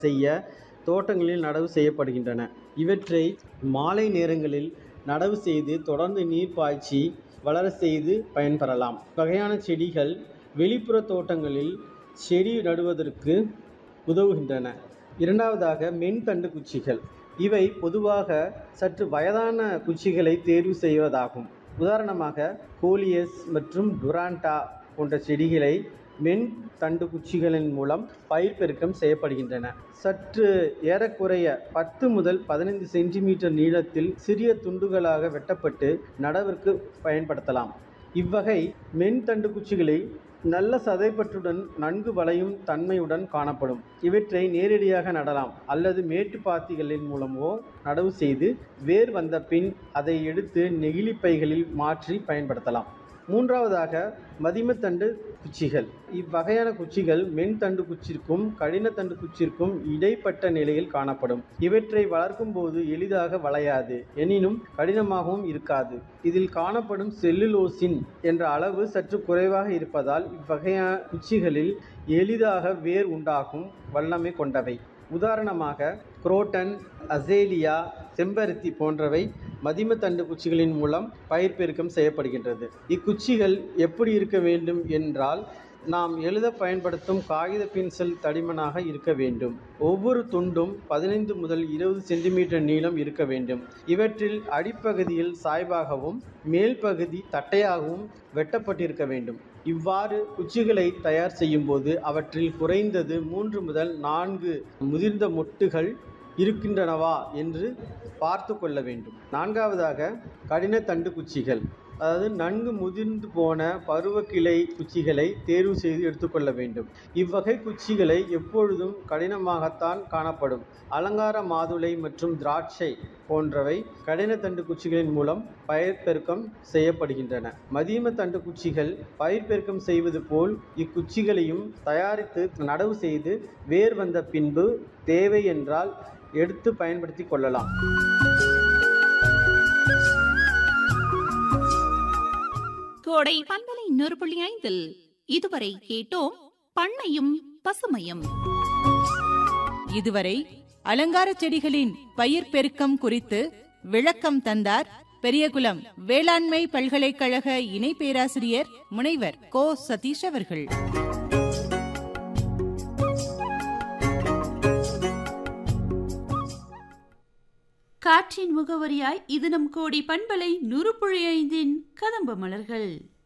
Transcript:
செய்ய தோட்டங்களில் நடவு செய்யப்படுகின்றன இவற்றை மாலை நேரங்களில் நடவு செய்து தொடர்ந்து நீர் பாய்ச்சி வளர செய்து பயன்பெறலாம் வகையான செடிகள் வெளிப்புற தோட்டங்களில் செடி நடுவதற்கு உதவுகின்றன இரண்டாவதாக மென்தண்டு குச்சிகள் இவை பொதுவாக சற்று வயதான குச்சிகளை தேர்வு செய்வதாகும் உதாரணமாக கோலியஸ் மற்றும் டுராண்டா போன்ற செடிகளை மென் தண்டு குச்சிகளின் மூலம் பயிர் பெருக்கம் செய்யப்படுகின்றன சற்று ஏறக்குறைய பத்து முதல் பதினைந்து சென்டிமீட்டர் நீளத்தில் சிறிய துண்டுகளாக வெட்டப்பட்டு நடவிற்கு பயன்படுத்தலாம் இவ்வகை மென் தண்டு குச்சிகளை நல்ல சதைப்பற்றுடன் நன்கு வளையும் தன்மையுடன் காணப்படும் இவற்றை நேரடியாக நடலாம் அல்லது மேட்டுப்பாத்திகளின் மூலமோ நடவு செய்து வேர் வந்த பின் அதை எடுத்து நெகிழி பைகளில் மாற்றி பயன்படுத்தலாம் மூன்றாவதாக மதிமத்தண்டு குச்சிகள் இவ்வகையான குச்சிகள் மென்தண்டு குச்சிற்கும் கடினத்தண்டு குச்சிற்கும் இடைப்பட்ட நிலையில் காணப்படும் இவற்றை வளர்க்கும் போது எளிதாக வளையாது எனினும் கடினமாகவும் இருக்காது இதில் காணப்படும் செல்லுலோசின் என்ற அளவு சற்று குறைவாக இருப்பதால் இவ்வகையான குச்சிகளில் எளிதாக வேர் உண்டாகும் வல்லமை கொண்டவை உதாரணமாக குரோட்டன் அசேலியா செம்பருத்தி போன்றவை மதிம தண்டு குச்சிகளின் மூலம் பயிர் பெருக்கம் செய்யப்படுகின்றது இக்குச்சிகள் எப்படி இருக்க வேண்டும் என்றால் நாம் எழுத பயன்படுத்தும் காகித பென்சில் தடிமனாக இருக்க வேண்டும் ஒவ்வொரு துண்டும் பதினைந்து முதல் இருபது சென்டிமீட்டர் நீளம் இருக்க வேண்டும் இவற்றில் அடிப்பகுதியில் சாய்வாகவும் மேல் பகுதி தட்டையாகவும் வெட்டப்பட்டிருக்க வேண்டும் இவ்வாறு குச்சிகளை தயார் செய்யும் போது அவற்றில் குறைந்தது மூன்று முதல் நான்கு முதிர்ந்த மொட்டுகள் இருக்கின்றனவா என்று பார்த்து கொள்ள வேண்டும் நான்காவதாக கடின தண்டு குச்சிகள் அதாவது நன்கு முதிர்ந்து போன பருவக்கிளை குச்சிகளை தேர்வு செய்து எடுத்துக்கொள்ள வேண்டும் இவ்வகை குச்சிகளை எப்பொழுதும் கடினமாகத்தான் காணப்படும் அலங்கார மாதுளை மற்றும் திராட்சை போன்றவை கடின தண்டு குச்சிகளின் மூலம் பயிர் பெருக்கம் செய்யப்படுகின்றன மதியம தண்டு குச்சிகள் பயிர் பெருக்கம் செய்வது போல் இக்குச்சிகளையும் தயாரித்து நடவு செய்து வேர் வந்த பின்பு தேவை என்றால் எடுத்து பயன்படுத்தி கொள்ளலாம் கோடை பண்பலை நூறு புள்ளி ஐந்தில் இதுவரை கேட்டோம் பண்ணையும் பசுமையும் இதுவரை அலங்கார செடிகளின் பயிர் பெருக்கம் குறித்து விளக்கம் தந்தார் பெரியகுளம் வேளாண்மை பல்கலைக்கழக இணை பேராசிரியர் முனைவர் கோ சதீஷ் அவர்கள் காற்றின் முகவரியாய் இது நம் கோடி பண்பலை நூறு புள்ளி ஐந்தின் கதம்ப மலர்கள்